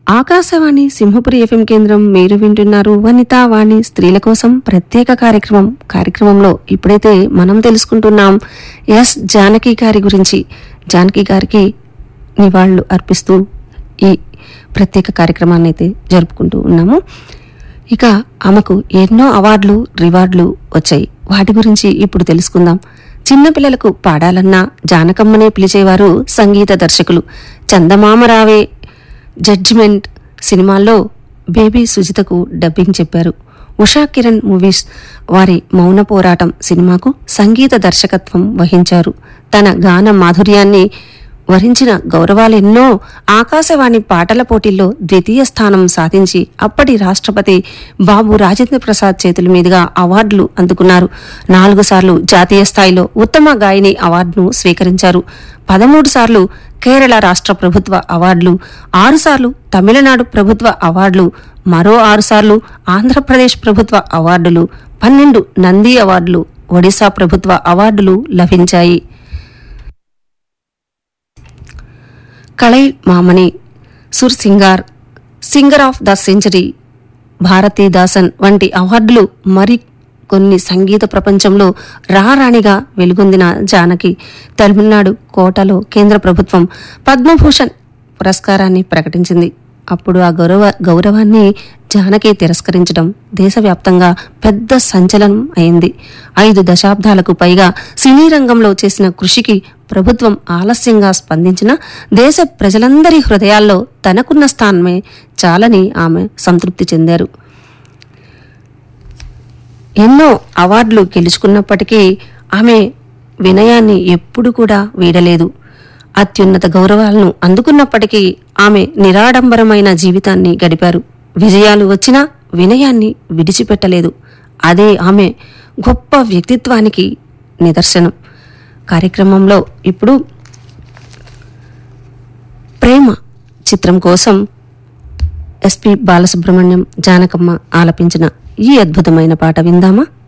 Akashvani Simhapuri FM కేంద్రం మీరు వింటున్నారు వనితా వాణి స్త్రీల కోసం ప్రత్యేక కార్యక్రమం కార్యక్రమంలో ఇప్పుడైతే మనం తెలుసుకుంటున్నాం ఎస్ జానకి గారి గురించి జానకి గారికి నివాళులు అర్పిస్తూ ఈ ప్రత్యేక కార్యక్రమాన్ని అయితే జరుపుకుంటూ ఉన్నాము ఇక ఆమెకు ఎన్నో అవార్డులు రివార్డులు వచ్చాయి వాటి గురించి ఇప్పుడు తెలుసుకుందాం చిన్నపిల్లలకు పాడాలన్నా జానకమ్మనే పిలిచేవారు సంగీత దర్శకులు చందమామ రావే జడ్జిమెంట్ సినిమాల్లో బేబీ సుజితకు డబ్బింగ్ చెప్పారు ఉషా కిరణ్ మూవీస్ వారి మౌన పోరాటం సినిమాకు సంగీత దర్శకత్వం వహించారు తన గాన మాధుర్యాన్ని వరించిన గౌరవాలెన్నో ఆకాశవాణి పాటల పోటీల్లో ద్వితీయ స్థానం సాధించి అప్పటి రాష్ట్రపతి బాబు రాజేంద్ర ప్రసాద్ చేతుల మీదుగా అవార్డులు అందుకున్నారు నాలుగు సార్లు జాతీయ స్థాయిలో ఉత్తమ గాయని అవార్డును స్వీకరించారు పదమూడు సార్లు కేరళ రాష్ట్ర ప్రభుత్వ అవార్డులు ఆరు సార్లు తమిళనాడు ప్రభుత్వ అవార్డులు మరో ఆరు సార్లు ఆంధ్రప్రదేశ్ ప్రభుత్వ అవార్డులు పన్నెండు నంది అవార్డులు ఒడిశా ప్రభుత్వ అవార్డులు లభించాయి Kalai Mamani Sur Singar singer of the century Bharathidasan వంటి అవార్డులు మరి కొన్ని సంగీత ప్రపంచంలో రారాణిగా వెలుగొందిన జానకి తమిళనాడు కోటలో కేంద్ర ప్రభుత్వం పద్మభూషణ్ పురస్కారాన్ని ప్రకటించింది అప్పుడు ఆ గౌరవ గౌరవాన్ని జానకి తిరస్కరించడం దేశవ్యాప్తంగా పెద్ద సంచలనం అయింది ఐదు దశాబ్దాలకు పైగా సినీ రంగంలో చేసిన కృషికి ప్రభుత్వం ఆలస్యంగా స్పందించిన దేశ ప్రజలందరి హృదయాల్లో తనకున్న స్థానమే చాలని ఆమె సంతృప్తి చెందారు ఎన్నో అవార్డులు గెలుచుకున్నప్పటికీ ఆమె వినయాన్ని ఎప్పుడు కూడా వీడలేదు అత్యున్నత గౌరవాలను అందుకున్నప్పటికీ ఆమె నిరాడంబరమైన జీవితాన్ని గడిపారు విజయాలు వచ్చినా వినయాన్ని విడిచిపెట్టలేదు అదే ఆమె గొప్ప వ్యక్తిత్వానికి నిదర్శనం కార్యక్రమంలో ఇప్పుడు ప్రేమ చిత్రం కోసం ఎస్పి బాలసుబ్రహ్మణ్యం జానకమ్మ ఆలపించిన ఈ అద్భుతమైన పాట విందామా